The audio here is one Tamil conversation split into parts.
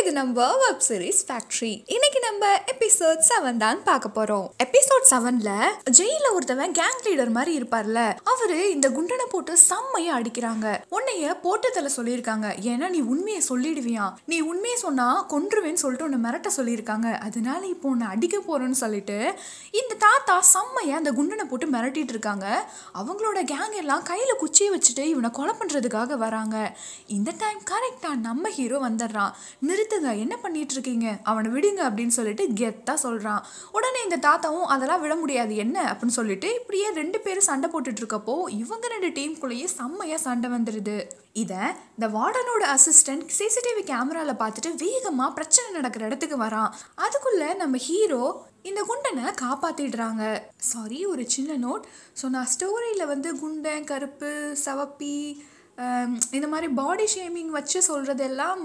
இது நம்ம வெப் சீரிஸ் ஃபேக்ட்ரி இன்னைக்கு நம்ம எபிசோட் செவன் தான் பார்க்க போறோம் எபிசோட் செவன்ல ஜெயில ஒருத்தவன் கேங் லீடர் மாதிரி இருப்பார்ல அவரு இந்த குண்டனை போட்டு செம்மையா அடிக்கிறாங்க உன்னைய போட்டு தலை சொல்லியிருக்காங்க ஏன்னா நீ உண்மையை சொல்லிடுவியா நீ உண்மையை சொன்னா கொன்றுவேன்னு சொல்லிட்டு உன்னை மிரட்ட சொல்லியிருக்காங்க அதனால இப்போ உன்னை அடிக்க போறேன்னு சொல்லிட்டு இந்த தாத்தா செம்மையா அந்த குண்டனை போட்டு மிரட்டிட்டு இருக்காங்க அவங்களோட கேங் எல்லாம் கையில குச்சியை வச்சுட்டு இவனை கொலை பண்றதுக்காக வராங்க இந்த டைம் கரெக்டா நம்ம ஹீரோ வந்துடுறான் நிறுத்துங்க என்ன பண்ணிட்டு இருக்கீங்க அவனை விடுங்க அப்படின்னு சொல்லிட்டு கெத்தா சொல்றான் உடனே இந்த தாத்தாவும் அதெல்லாம் விட முடியாது என்ன அப்படின்னு சொல்லிட்டு இப்படியே ரெண்டு பேரும் சண்டை போட்டுட்டு இருக்கப்போ இவங்க ரெண்டு டீமுக்குள்ளேயே செம்மையா சண்டை வந்துடுது இதை இந்த வார்டனோட அசிஸ்டன்ட் சிசிடிவி கேமரால பார்த்துட்டு வேகமா பிரச்சனை நடக்கிற இடத்துக்கு வரான் அதுக்குள்ள நம்ம ஹீரோ இந்த குண்டனை காப்பாத்திடுறாங்க சாரி ஒரு சின்ன நோட் ஸோ நான் ஸ்டோரியில் வந்து குண்டன் கருப்பு சவப்பி ஆம், இந்த மாதிரி பாடி ஷேமிங் வச்சு சொல்கிறதெல்லாம்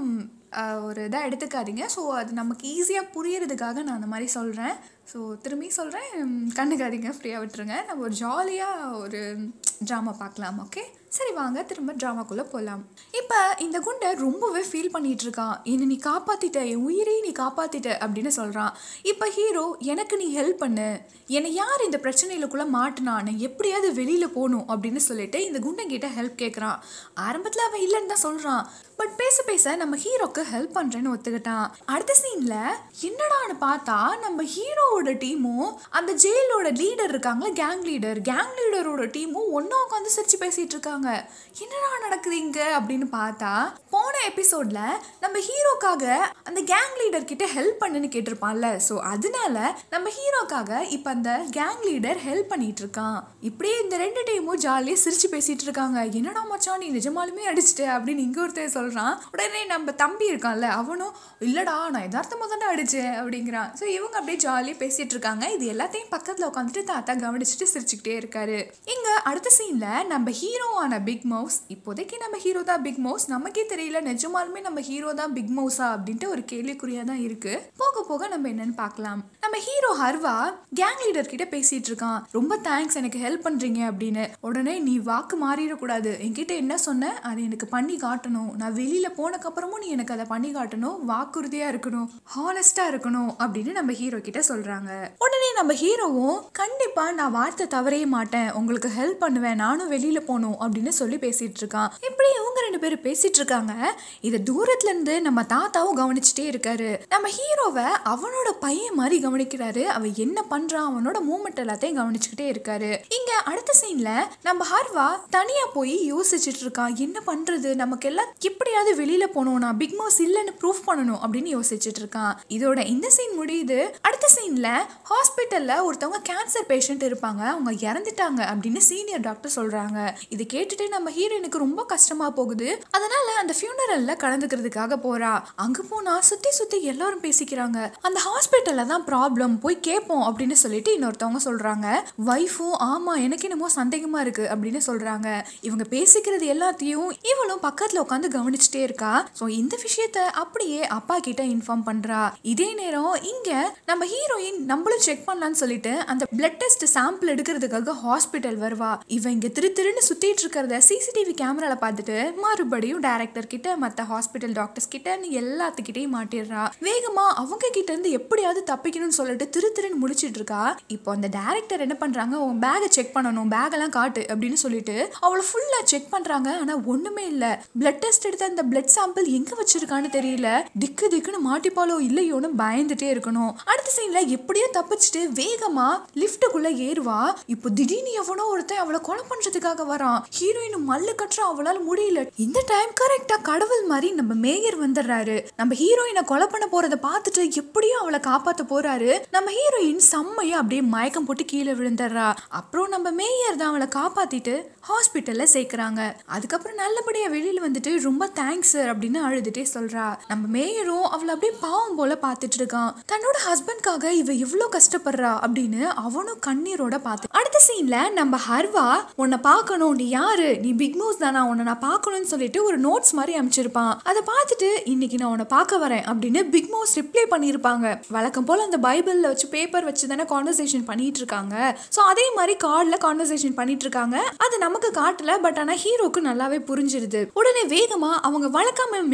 ஒரு இதாக எடுத்துக்காதீங்க ஸோ அது நமக்கு ஈஸியாக புரியறதுக்காக நான் அந்த மாதிரி சொல்கிறேன் ஸோ திரும்பி சொல்கிறேன் கண்ணுக்காதீங்க ஃப்ரீயாக விட்டுருங்க நம்ம ஒரு ஜாலியாக ஒரு ட்ராமா பார்க்கலாம் ஓகே சரி வாங்க திரும்ப ட்ராமாக்குள்ளே போகலாம் இப்போ இந்த குண்டை ரொம்பவே ஃபீல் பண்ணிட்டு இருக்கான் என்னை நீ காப்பாற்றிட்ட என் உயிரையும் நீ காப்பாற்றிட்ட அப்படின்னு சொல்கிறான் இப்போ ஹீரோ எனக்கு நீ ஹெல்ப் பண்ணு என்னை யார் இந்த பிரச்சனையிலுக்குள்ளே மாட்டினா நான் எப்படியாவது வெளியில் போகணும் அப்படின்னு சொல்லிட்டு இந்த குண்டன் கிட்ட ஹெல்ப் கேட்குறான் ஆரம்பத்தில் அவன் இல்லைன்னு தான் சொல்கிறான் பட் பேச பேச நம்ம ஹீரோக்கு ஹெல்ப் பண்ணுறேன்னு ஒத்துக்கிட்டான் அடுத்த சீனில் என்னடான்னு பார்த்தா நம்ம ஹீரோவோட டீமும் அந்த ஜெயிலோட லீடர் இருக்காங்களே கேங் லீடர் கேங் லீடரோட டீமும் ஒன்றா உட்காந்து சிரிச்சு பேசிட்டு இருக்காங்க என்னடா நடக்குது இங்க அப்படின்னு பார்த்தா போன எபிசோட்ல நம்ம ஹீரோக்காக அந்த கேங் லீடர் கிட்ட ஹெல்ப் பண்ணுன்னு கேட்டிருப்பான்ல ஸோ அதனால நம்ம ஹீரோக்காக இப்போ அந்த கேங் லீடர் ஹெல்ப் பண்ணிட்டு இருக்கான் இப்படியே இந்த ரெண்டு டீமும் ஜாலியாக சிரிச்சு பேசிட்டு இருக்காங்க என்னடா மச்சான் நீ நிஜமாலுமே அடிச்சிட்ட அப்படின்னு இங்க ஒருத்தர் சொல்றான் உடனே நம்ம தம்பி இருக்கான்ல அவனும் இல்லடா நான் யதார்த்தமா தானே அடிச்சேன் அப்படிங்கிறான் ஸோ இவங்க அப்படியே ஜாலியாக பேசிட்டு இருக்காங்க இது எல்லாத்தையும் பக்கத்துல உட்காந்துட்டு தாத்தா கவனிச்சுட்டு சிரிச்சுக்கிட்டே இருக்காரு இங்க அடுத்த சீன்ல நம்ம ஹீரோவான பிக் மவுஸ் இப்போதைக்கு நம்ம ஹீரோ தான் பிக் மவுஸ் நமக்கே தெரியல நிஜமாலுமே நம்ம ஹீரோ தான் பிக் மவுஸா அப்படின்ட்டு ஒரு கேள்விக்குறியா தான் இருக்கு போக போக நம்ம என்னன்னு பார்க்கலாம் நம்ம ஹீரோ ஹர்வா கேங் லீடர் கிட்ட பேசிட்டு இருக்கான் ரொம்ப தேங்க்ஸ் எனக்கு ஹெல்ப் பண்றீங்க அப்படின்னு உடனே நீ வாக்கு மாறிடக்கூடாது என்கிட்ட என்ன சொன்ன அதை எனக்கு பண்ணி காட்டணும் நான் வெளியில போனக்கப்புறமும் நீ எனக்கு அதை பண்ணி காட்டணும் வாக்குறுதியா இருக்கணும் ஹானஸ்டா இருக்கணும் அப்படின்னு நம்ம ஹீரோ கிட்ட சொல்றாங்க உடனே நம்ம ஹீரோவும் கண்டிப்பா நான் வார்த்தை தவறவே மாட்டேன் உங்களுக்கு ஹெல்ப் பண்ணுவேன் நானும் வெளியில போகணும் அப்படின்னு சொல்லி பேசிட்டு இருக்கான் இப்படி இவங்க ரெண்டு பேரும் பேசிட்டு இருக்காங்க இதை தூரத்துல இருந்து நம்ம தாத்தாவும் கவனிச்சுட்டே இருக்காரு நம்ம ஹீரோவை அவனோட பையன் மாதிரி கவனிக்கிறாரு அவன் என்ன பண்றான் அவனோட மூமெண்ட் எல்லாத்தையும் கவனிச்சுக்கிட்டே இருக்காரு இங்க அடுத்த சீன்ல நம்ம ஹர்வா தனியா போய் யோசிச்சுட்டு இருக்கான் என்ன பண்றது நமக்கு எல்லாம் எப்படியாவது வெளியில போகணும் நான் பிக் மாஸ் இல்லைன்னு ப்ரூஃப் பண்ணணும் அப்படின்னு யோசிச்சுட்டு இருக்கான் இதோட இந்த சீன் முடியுது அடுத்த சீன்ல ஹாஸ்பிட்டல்ல ஒருத்தவங்க கேன்சர் பேஷண்ட் இருப்பாங்க அவங்க இறந்துட்டாங்க அப்படின்னு சீனியர் டாக்டர் சொல்றாங்க இது கேட்டுட்டு நம்ம ஹீரோயினுக்கு ரொம்ப கஷ்டமா போகுது அதனால அந்த ஃபியூனரல்ல கலந்துக்கிறதுக்காக போறா அங்க போனா சுத்தி சுத்தி எல்லாரும் பேசிக்கிறாங்க அந்த ஹாஸ்பிட்டல்ல தான் ப்ராப்ளம் போய் கேட்போம் அப்படின்னு சொல்லிட்டு இன்னொருத்தவங்க சொல்றாங்க வைஃபும் ஆமா எனக்கு என்னமோ சந்தேகமா இருக்கு அப்படின்னு சொல்றாங்க இவங்க பேசிக்கிறது எல்லாத்தையும் இவளும் பக்கத்துல உட்காந்து கவனிச்சுட்டே இருக்கா ஸோ இந்த விஷயத்த அப்படியே அப்பா கிட்ட இன்ஃபார்ம் பண்றா இதே நேரம் இங்க நம்ம ஹீரோயின் நம்மளும் செக் பண்ணலாம்னு சொல்லிட்டு அந்த பிளட் டெஸ்ட் சாம்பிள் எடுக்கிறதுக்காக ஹாஸ்பிட்டல் வருவா இவ இங்க திரு திருன்னு சுத்திட்டு இருக்கிறத சிசிடிவி கேமரால பார்த்துட்டு மறுபடியும் டைரக்டர் கிட்ட மத்த ஹாஸ்பிட்டல் டாக்டர்ஸ் கிட்ட எல்லாத்துக்கிட்டையும் மாட்டிடுறா வேகமா அவங்க கிட்ட இருந்து எப்படியாவது தப்பிக்கணும்னு சொல்லிட்டு திரு திருன்னு முடிச்சிட்டு இருக்கா இப்போ அந்த டைரக்டர் என்ன பண்றாங்க உன் பேகை செக் பண்ணணும் பேக் எல்லாம் காட்டு அப்படின்னு சொல்லிட்டு அவளை ஃபுல்லா செக் பண்றாங்க ஆனா ஒண்ணுமே இல்ல பிளட் டெஸ்ட் எடுத்த அந்த பிளட் சாம்பிள் எங்க வச்சிருக்கான்னு தெரியல திக்கு திக்குன்னு மாட்டிப்பாலோ இல்லையோன்னு பயந்துட்டே இருக்கணும் அடுத்த சீன்ல எப்படியோ தப்பிச்சுட்டு வேகமா லிஃப்ட்டுக்குள்ள ஏறுவா இப்போ திடீர்னு எவனோ ஒருத்தன் அவளை கொலை பண்றதுக்காக வரான் ஹீரோயின் மல்லு கட்டுற அவளால முடியல இந்த டைம் கரெக்டா கடவுள் மாதிரி நம்ம மேயர் வந்துடுறாரு நம்ம ஹீரோயினை கொலை பண்ண போறத பார்த்துட்டு எப்படியோ அவளை காப்பாத்த போறாரு நம்ம ஹீரோயின் செம்மையா அப்படியே மயக்கம் போட்டு கீழே விழுந்துடுறா அப்புறம் நம்ம மேயர் தான் அவளை காப்பாத்திட்டு ஹாஸ்பிட்டல்ல சேர்க்கறாங்க அதுக்கப்புறம் நல்லபடியா வெளியில வந்துட்டு ரொம்ப தேங்க்ஸ் சார் அப்படின்னு அழுதுட்டே சொல்றா நம்ம மேயரும் அவளை அப்படியே பாவம் போல பார்த்துட்டு இருக்கான் தன்னோட ஹஸ்பண்ட்காக இவ இவ்ளோ கஷ்டப்படுறா அப்படின்னு அவனும் கண்ணீரோட பார்த்து அடுத்த சீன்ல நம்ம ஹர்வா உன்னை பார்க்கணும் நீ யாரு நீ பிக் மவுஸ் தானா உன்னை நான் பார்க்கணும்னு சொல்லிட்டு ஒரு நோட்ஸ் மாதிரி அமைச்சிருப்பான் அதை பார்த்துட்டு இன்னைக்கு நான் உன்னை பார்க்க வரேன் அப்படின்னு பிக் மவுஸ் ரிப்ளை பண்ணியிருப்பாங்க வழக்கம் போல அந்த பைபிள்ல வச்சு பேப்பர் வச்சு தானே கான்வர்சேஷன் பண்ணிட்டு இருக்காங்க ஸோ அதே மாதிரி கார்டில் கான்வர்சேஷன் பண்ணிட்டு இருக்காங்க அது நமக்கு காட்டல பட் ஆனால் ஹீரோக்கு நல்லாவே புரிஞ்சிருது உடனே வேகமா அவங்க வழக்காம மீட் பண்ற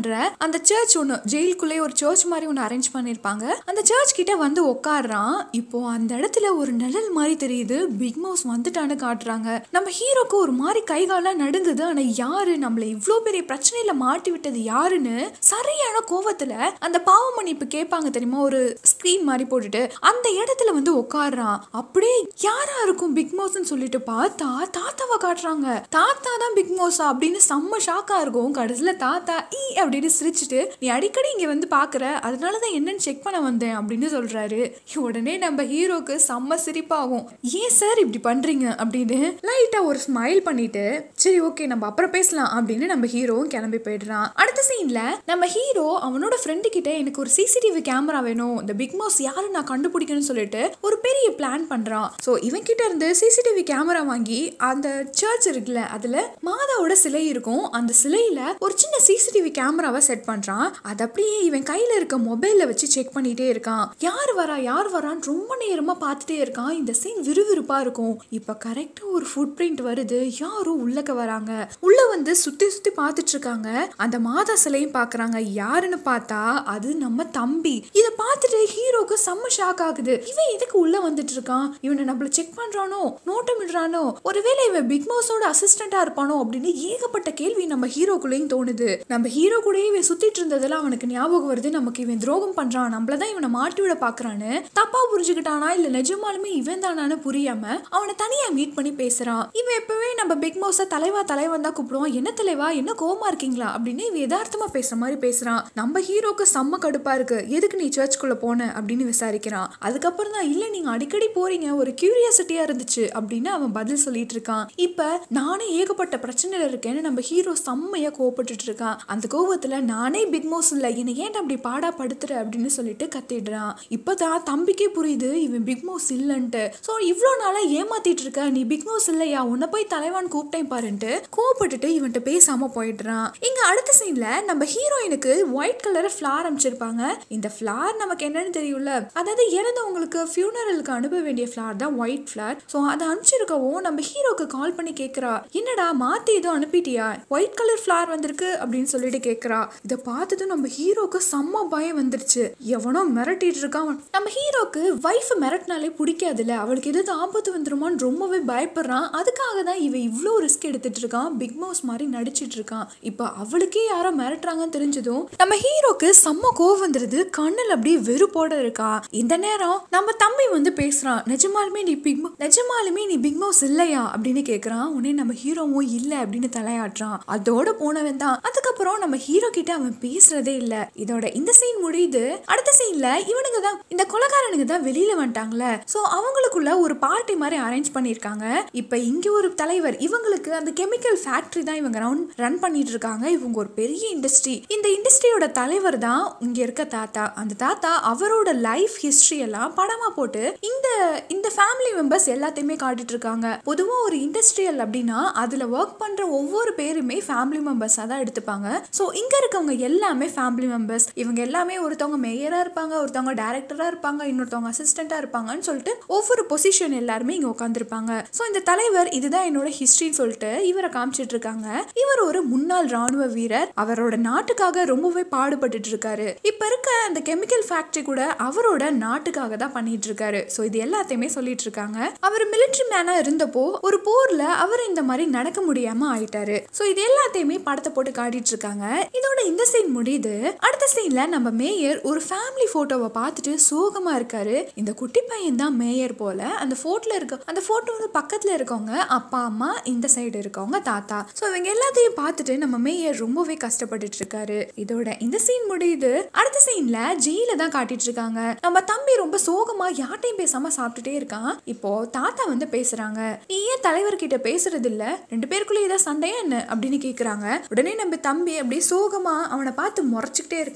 பண்ற அந்த சர்ச் ஒன்று ஜெயிலுக்குள்ளே ஒரு சர்ச் மாதிரி ஒன்று அரேஞ்ச் பண்ணியிருப்பாங்க அந்த சர்ச் கிட்ட வந்து உட்காடுறான் இப்போ அந்த இடத்துல ஒரு நிழல் மாதிரி தெரியுது பிக் மவுஸ் வந்துட்டான்னு காட்டுறாங்க நம்ம ஹீரோக்கு ஒரு மாதிரி கை காலம் நடுங்குது ஆனா யாரு நம்மள இவ்வளோ பெரிய பிரச்சனையில மாட்டி விட்டது யாருன்னு சரியான கோவத்துல அந்த பாவ மன்னிப்பு கேட்பாங்க தெரியுமா ஒரு ஸ்கிரீன் மாதிரி போட்டுட்டு அந்த இடத்துல வந்து உட்காடுறான் அப்படியே யாரா இருக்கும் பிக் மவுஸ்னு சொல்லிட்டு பார்த்தா தாத்தாவை காட்டுறாங்க தாத்தா தான் பிக் மவுஸா அப்படின்னு செம்ம ஷாக்கா இருக்கும் கடைசியில தாத்தா ஈ அப்படின்னு சிரிச்சுட்டு நீ அடிக்கடி இங்க வந்து பாக்குற அதனாலதான் என்னன்னு செக் பண்ண வந்தேன் அப்படின்னு சொல்றாரு உடனே நம்ம ஹீரோக்கு செம்ம சிரிப்பாகும் ஏன் சார் இப்படி பண்றீங்க அப்படின்னு லைட்டா ஒரு ஸ்மைல் பண்ணிட்டு சரி ஓகே நம்ம அப்புறம் பேசலாம் அப்படின்னு நம்ம ஹீரோவும் கிளம்பி போயிடுறான் அடுத்த சீன்ல நம்ம ஹீரோ அவனோட ஃப்ரெண்டு கிட்ட எனக்கு ஒரு சிசிடிவி கேமரா வேணும் இந்த பிக் மாஸ் யாரு நான் கண்டுபிடிக்கணும்னு சொல்லிட்டு ஒரு பெரிய பிளான் பண்றான் ஸோ இவன் கிட்ட இருந்து சிசிடிவி கேமரா வாங்கி அந்த சர்ச் இருக்குல்ல அதுல மாதாவோட சிலை இருக்கும் அந்த சிலையில ஒரு சின்ன சிசிடிவி கேமராவை செட் பண்றான் அது அப்படியே இவன் கையில இருக்க மொபைல்ல வச்சு செக் பண்ணிட்டே இருக்கான் யார் வரா யார் வரான்னு ரொம்ப நேரமா பார்த்துட்டே இருக்கான் இந்த சீன் விறுவிறுப்பா இருக்கும் இப்ப கரெக்டா ஒரு ஃபுட் பிரிண்ட் வருது யாரும் உள்ளக்க வராங்க உள்ள வந்து சுத்தி சுத்தி பார்த்துட்டு இருக்காங்க அந்த மாதா சிலையும் பாக்குறாங்க யாருன்னு பார்த்தா அது நம்ம தம்பி இத பார்த்துட்டு ஹீரோக்கு செம்ம ஷாக் ஆகுது இவன் எதுக்கு உள்ள வந்துட்டு இருக்கான் இவனை நம்மள செக் பண்றானோ நோட்டம் இடுறானோ ஒருவேளை இவன் பிக் மாஸோட அசிஸ்டண்டா இருப்பானோ அப்படின்னு ஏகப்பட்ட கேள்வி நம்ம ஹீரோக்குள்ளேயும் தோணுது நம்ம ஹீரோ கூடயே இவன் சுத்திட்டு இருந்ததெல்லாம் அவனுக்கு ஞாபகம் வருது நமக்கு இவன் துரோகம் பண்றான் நம்மளதான் இவனை மாட்டி விட பாக்குறான்னு தப்பா புரிஞ்சுக்கிட்டானா இல்ல நிஜமாலுமே இவன் தானான்னு புரியாம அவனை தனியா மீட் பண்ணி பேசுறான் இவன் எப்பவே நம்ம பிக் மவுஸ தலைவா தலைவன் தான் கூப்பிடுவான் என்ன தலைவா என்ன கோவமா இருக்கீங்களா அப்படின்னு இவன் யதார்த்தமா பேசுற மாதிரி பேசுறான் நம்ம ஹீரோக்கு செம்ம கடுப்பா இருக்கு எதுக்கு நீ சர்ச்சுக்குள்ள போன அப்படின்னு விசாரிக்கிறான் அதுக்கப்புறம் தான் இல்ல நீங்க அடிக்கடி போறீங்க ஒரு கியூரியாசிட்டியா இருந்துச்சு அப்படின்னு அவன் பதில் சொல்லிட்டு இருக்கான் இப்ப நானே ஏகப்பட்ட பிரச்சனையில இருக்கேன்னு நம்ம ஹீரோ செம்மையா கோவப்பட்டுட்டு இருக்கான் அந்த கோவத்துல நானே பிக் மவுஸ் இல்ல என்னை ஏன் அப்படி பாடா படுத்துற அப்படின்னு சொல்லிட்டு கத்திடுறான் இப்பதான் தம்பிக்கே புரியுது இவன் பிக் மவுஸ் இல்லன்ட்டு சோ இவ்வளோ நாளா ஏமாத்திட்டு இருக்க நீ பிக் மவுஸ் இல்லையா உன்னை போய் தலைவான் கூப்பிட்டேன் பாருன்ட்டு கோவப்பட்டுட்டு இவன்ட்ட பேசாம போயிடுறான் இங்க அடுத்த சீன்ல நம்ம ஹீரோயினுக்கு ஒயிட் கலர் ஃபிளார் அமைச்சிருப்பாங்க இந்த ஃபிளார் நமக்கு என்னன்னு தெரியும்ல அதாவது இறந்தவங்களுக்கு ஃபியூனரலுக்கு அனுப்ப வேண்டிய ஃபிளார் தான் ஒயிட் ஃபிளார் ஸோ அதை அனுப்பிச்சிருக்கவும் நம்ம ஹீரோக்கு கால் பண்ணி கேட்குறா என்னடா மாத்தி ஏதோ அனுப்பிட்டியா ஒயிட் கலர் ஃபிளார் வந்திருக்கு அப்படின்னு சொல்லிட்டு கேட்குறா இதை பார்த்ததும் நம்ம ஹீரோக்கு செம்ம பயம் வந்துருச்சு எவனோ மிரட்டிட்டு இருக்கான் நம்ம ஹீரோக்கு வைஃப் மிரட்டினாலே பிடிக்காதுல்ல அவளுக்கு எதாவது ஆபத்து வந்துருமான்னு ரொம்பவே பயப்படுறான் அதுக்காக தான் இவ இவ்வளோ ரிஸ்க் எடுத்துட்டு இருக்கான் பிக் மவுஸ் மாதிரி நடிச்சிட்டு இருக்கான் இப்போ அவளுக்கே யாரோ மிரட்டுறாங்கன்னு தெரிஞ்சதும் நம்ம ஹீரோக்கு செம்ம கோவம் வந்துருது கண்ணில் அப்படியே வெறுப்போட இருக்கா இந்த நேரம் நம்ம தம்பி வந்து பேசுறான் நிஜமாலுமே நீ பிக் நிஜமாலுமே நீ பிக் மவுஸ் இல்லையா அப்படின்னு கேக்குறான் உடனே நம்ம ஹீரோவும் இல்ல அப்படின்னு தலையாட்டுறான் அதோட போனவன் தான் அதுக்கப்புறம் நம்ம ஹீரோ கிட்ட அவன் பேசுறதே இல்ல இதோட இந்த சீன் முடியுது அடுத்த சீன்ல இவனுங்க தான் இந்த கொலகாரனுங்க தான் வெளியில வந்துட்டாங்கல்ல சோ அவங்களுக்குள்ள ஒரு பார்ட்டி மாதிரி அரேஞ்ச் பண்ணிருக்காங்க இப்ப இங்க ஒரு தலைவர் இவங்களுக்கு அந்த கெமிக்கல் ஃபேக்டரி தான் இவங்க ரன் ரன் பண்ணிட்டு இருக்காங்க இவங்க ஒரு பெரிய இண்டஸ்ட்ரி இந்த இண்டஸ்ட்ரியோட தலைவர் தான் இங்க இருக்க தாத்தா அந்த தாத்தா அவரோட லைஃப் ஹிஸ்டரி எல்லாம் படமா போட்டு இந்த இந்த ஃபேமிலி மெம்பர்ஸ் எல்லாத்தையுமே காட்டிட்டு இருக்காங்க பொதுவா ஒரு இண்டஸ்ட்ரியல் அப்படின்னா அதுல ஒர்க் பண்ற ஒவ்வொரு பேருமே ஃபேமிலி மெம்பர்ஸா தான் எடுத்துப்பாங்க ஸோ இங்க இருக்கவங்க எல்லாமே ஃபேமிலி மெம்பர்ஸ் இவங்க எல்லாமே ஒருத்தவங்க மேயரா இருப்பாங்க ஒருத்தவங்க டைரக்டரா இருப்பாங்க இன்னொருத்தவங்க அசிஸ்டண்டா இருப்பாங்கன்னு சொல்லிட்டு ஒவ்வொரு பொசிஷன் எல்லாருமே இங்க உட்காந்துருப்பாங்க ஸோ இந்த தலைவர் இதுதான் என்னோட ஹிஸ்டரின்னு சொல்லிட்டு இவரை காமிச்சிட்டு இருக்காங்க இவர் ஒரு முன்னாள் ராணுவ வீரர் அவரோட நாட்டுக்காக ரொம்பவே பாடுபட்டுட்டு இருக்காரு இப்ப இருக்க அந்த கெமிக்கல் ஃபேக்டரி கூட அவரோட நாட்டுக்காக தான் பண்ணிட்டு இருக்காரு ஸோ இது எல்லாத்தையுமே சொல்லிட்டு இருக்காங்க அவர் மிலிட்ரி மேனா இருந்தப்போ ஒரு போர்ல அவர் இந்த மாதிரி நடக்க முடியாம ஆயிட்டாரு ஸோ இது எல்லாத்தையுமே படத்தை போட்டு காட்டிட்டு இருக்காங்க இதோட இந்த சீன் முடியுது அடுத்த சீன்ல நம்ம மேயர் ஒரு ஃபேமிலி போட்டோவை பார்த்துட்டு சோகமா இருக்காரு இந்த குட்டி பையன் தான் மேயர் போல அந்த போட்டோல இருக்க அந்த போட்டோ வந்து பக்கத்துல இருக்கவங்க அப்பா அம்மா இந்த சைடு இருக்கவங்க தாத்தா ஸோ இவங்க எல்லாத்தையும் பார்த்துட்டு நம்ம மேயர் ரொம்பவே கஷ்டப்பட்டுட்டு இருக்காரு இதோட இந்த சீன் முடியுது அடுத்த சீன்ல ஜெயில தான் காட்டிட்டு இருக்காங்க நம்ம தம்பி ரொம்ப சோகமா யார்ட்டையும் பேசாம சாப்பிட்டுட்டே இருக்கான் இப்போ தாத்தா வந்து பேசுறாங்க நீ ஏன் தலைவர்கிட்ட பேசுறது இல்ல ரெண்டு பேருக்குள்ள ஏதாவது சண்டையா என்ன அப்படின்னு கேக்குறாங்க உடனே நம்ம தம்பி அப்படியே சோகமா அவனை பார்த்து முறைச்சுக்கிட்டே இருக்கான்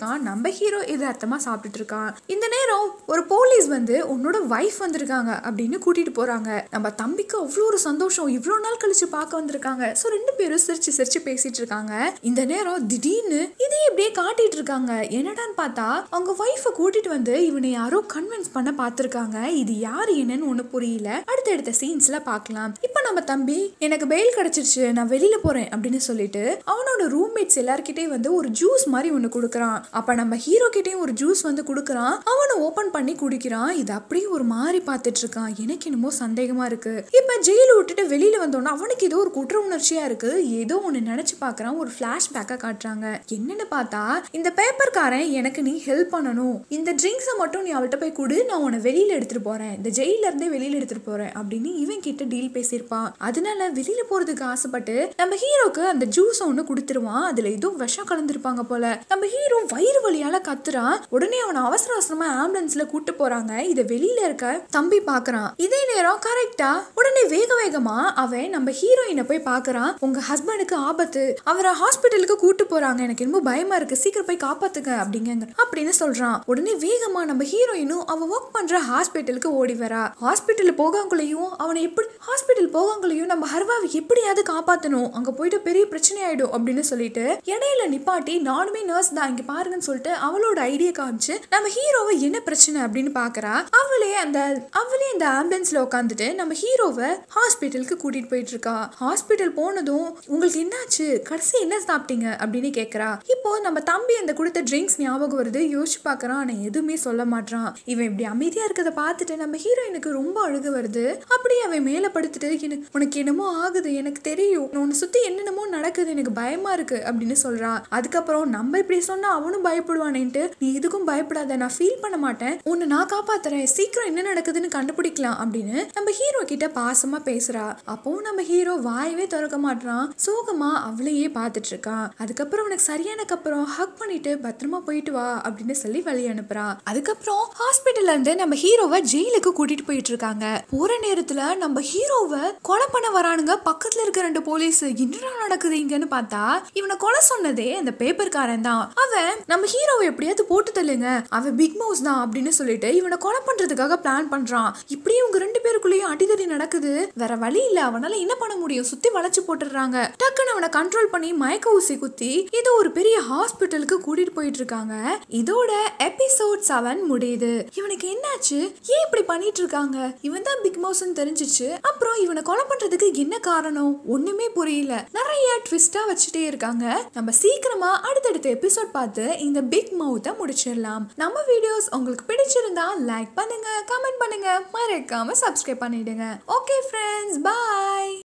இருக்கான் நம்ம ஹீரோ எதார்த்தமா சாப்பிட்டுட்டு இருக்கான் இந்த நேரம் ஒரு போலீஸ் வந்து உன்னோட வைஃப் வந்திருக்காங்க அப்படின்னு கூட்டிட்டு போறாங்க நம்ம தம்பிக்கு அவ்வளோ ஒரு சந்தோஷம் இவ்வளோ நாள் கழிச்சு பார்க்க வந்திருக்காங்க ஸோ ரெண்டு பேரும் சிரிச்சு சிரிச்சு பேசிட்டு இருக்காங்க இந்த நேரம் திடீர்னு இதையே இப்படியே காட்டிட்டு இருக்காங்க என்னடான்னு பார்த்தா அவங்க ஒய்ஃபை கூட்டிட்டு வந்து இவனை யாரோ கன்வின்ஸ் பண்ண பார்த்துருக்காங்க இது யாரு என்னன்னு ஒண்ணு புரியல அடுத்தடுத்த சீன்ஸ்ல பார்க்கலாம் இப்போ நம்ம தம்பி எனக்கு பெயில் கிடைச்சிருச்சு நான் வெளியில போறேன் அப்படின்னு சொல்லிட்டு அவனோட ரூம்மேட்ஸ் எல்லார்கிட்டயும் வந்து ஒரு ஜூஸ் மாதிரி ஒன்று கொடுக்குறான் அப்ப நம்ம ஹீரோ கிட்டயும் ஒரு ஜூஸ் வந்து கொடுக்குறான் அவனை ஓபன் பண்ணி குடிக்கிறான் இது அப்படியே ஒரு மாதிரி பார்த்துட்டு இருக்கான் எனக்கு என்னமோ சந்தேகமா இருக்கு இப்ப ஜெயில விட்டுட்டு வெளியில வந்தோன்னா அவனுக்கு ஏதோ ஒரு குற்ற உணர்ச்சியா இருக்கு ஏதோ ஒன்று நினைச்சு பார்க்கறான் ஒரு ஃபிளாஷ்பேக்கை காட்டுறாங்க என்னன்னு பார்த்தா இந்த பேப்பர்காரன் எனக்கு நீ ஹெல்ப் பண்ணணும் இந்த ட்ரிங்க்ஸை மட்டும் நீ அவள்கிட்ட போய் கொடு நான் உன்னை வெளியில எடுத்துட்டு போறேன் இந்த ஜெயில இருந்தே வெளியில எடுத்துட்டு போறேன் அப்படின்னு இவன் கிட்ட டீல் பேசியிருப்பான் அதனால வெளியில போறதுக்கு ஆசைப்பட்டு நம்ம ஹீரோக்கு அந்த ஜூஸ் ஒன்று கொடுத்துருவான் அதுல ஏதோ விஷம் கலந்துருப்பாங்க போல நம்ம ஹீரோ வயிறு வலியால கத்துறான் உடனே அவனை அவசர அவசரமா ஆம்புலன்ஸ்ல கூட்டு போறாங்க இத வெளியில இருக்க தம்பி பாக்குறான் இதே நேரம் கரெக்டா உடனே வேக வேகமா அவன் நம்ம ஹீரோயினை போய் பாக்குறான் உங்க ஹஸ்பண்டுக்கு ஆபத்து அவரை ஹாஸ்பிட்டலுக்கு கூட்டு போறாங்க எனக்கு ரொம்ப பயமா இருக்கு சீக்கிரம் போய் காப்பாத்துங்க அப்படிங்க அப்படின்னு சொல்றான் உடனே வேகமா நம்ம ஹீரோயினும் அவ ஒர்க் பண்ற ஹாஸ்பிட்டலுக்கு ஓடி வரா ஹாஸ்பிட்டல் போகாங்குள்ளேயும் அவனை எப்படி ஹாஸ்பிட்டல் போகாங்குள்ளேயும் நம்ம ஹர்வாவை எப்படியாவது காப்பாத்தணும் அங்க போயிட்டு பெரிய பிரச்சனை ஆயிடும் அப்படின்னு சொல்லிட்டு இடையில நிப்பாட்டி நானுமே நர்ஸ் தான் இங்க பாருங்கன்னு சொல்லிட்டு அவளோட ஐடியா காமிச்சு நம்ம ஹீரோவை என்ன பிரச்சனை அப்படின்னு பாக்குறா அவளே அந்த அவளே அந்த ஆம்புலன்ஸ்ல உட்காந்துட்டு நம்ம ஹீரோவை ஹாஸ்பிட்டலுக்கு கூட்டிட்டு போயிட்டு இருக்கா ஹாஸ்பிட்டல் போனதும் உங்களுக்கு என்னாச்சு கடைசி என்ன சாப்பிட்டீங்க அப்படின்னு கேக்குறா இப்போ நம்ம தம்பி அந்த கொடுத்த ட்ரிங்க்ஸ் ஞாபகம் வருது யோசிச்சு பாக்குறான் ஆனா எதுவுமே சொல்ல மாட்டான் இவன் இப்படி அமைதியா இருக்கத பார்த்துட்டு நம்ம ஹீரோயினுக்கு ரொம்ப அழுக வருது அப்படியே அவன் மேல படுத்துட்டு எனக்கு உனக்கு என்னமோ ஆகுது எனக்கு தெரியும் உன்னை சுத்தி என்னென்னமோ நடக்குது எனக்கு பயமா இருக்கு அப்படின்னு சொல்றான் அதுக்கப்புறம் நம்ம இப்படி சொன்னா அவனும் பயப்படுவானேன்ட்டு நீ எதுக்கும் பயப்படாத நான் ஃபீல் பண்ண மாட்டேன் உன்னை நான் காப்பாத்துறேன் சீக்கிரம் என்ன நடக்குதுன்னு கண்டுபிடிக்கலாம் அப்படின்னு நம்ம ஹீரோ கிட்ட பாசமா பேசுறா அப்போ நம்ம ஹீரோ வாயவே திறக்க மாட்டான் சோகமா அவளையே பார்த்துட்டு இருக்கான் அதுக்கப்புறம் உனக்கு சரியானக்கு அப்புறம் ஹக் பண்ணிட்டு பத்திரமா போயிட்டு வா அப்படின்னு சொல்லி வழி அனுப்புறான் அதுக்கப்புறம் ஹாஸ்பிட்டல்ல இருந்து நம்ம ஹீரோவை ஜெயிலுக்கு கூட்டிட்டு போயிட்டு இருக்காங்க போற நேரத்துல நம்ம ஹீரோவை கொலை பண்ண வரானுங்க பக்கத்துல இருக்க ரெண்டு போலீஸ் என்னடா நடக்குது இங்கன்னு பார்த்தா இவனை கொலை சொன்னதே அந்த பேப்பர்காரன் தான் அவன் நம்ம ஹீரோவை எப்படியாவது போட்டு தள்ளுங்க அவன் பிக் மவுஸ் தான் அப்படின்னு சொல்லிட்டு இவனை கொலை பண்றதுக்காக பிளான் பண்றான் இப்படியே உங்க ரெண்டு பேருக்குள்ளேயும் அடிதடி நடக்குது வேற வழி இல்ல அவனால என்ன பண்ண முடியும் சுத்தி வளைச்சு போட்டுடுறாங்க டக்குன்னு அவனை கண்ட்ரோல் பண்ணி மயக்க ஊசி குத்தி இது ஒரு பெரிய ஹாஸ்பிட்டலுக்கு கூட்டிட்டு போயிட்டு இருக்காங்க இதோட எபிசோட் செவன் முடியுது இவனுக்கு என்னாச்சு ஏன் இப்படி பண்ணிட்டு இருக்காங்க இவன் தான் பிக் மவுஸ்னு தெரிஞ்சிச்சு அப்புறம் இவனை கொலை பண்றதுக்கு என்ன காரணம் ஒண்ணுமே புரியல நிறைய ட்விஸ்டா வச்சுட்டே இருக்காங்க நம்ம சீக்கிரமா அடுத்தடுத்த எபிசோட் பார்த்து இந்த பிக் மவுத்தை முடிச்சிடலாம் நம்ம வீடியோஸ் உங்களுக்கு பிடிச்சிருந்தா லைக் பண்ணுங்க கமெண்ட் பண்ணுங்க மறக்காம சப்ஸ்கிரைப் பண்ணிடுங்க ஓகே ஃப்ரெண்ட்ஸ் பாய்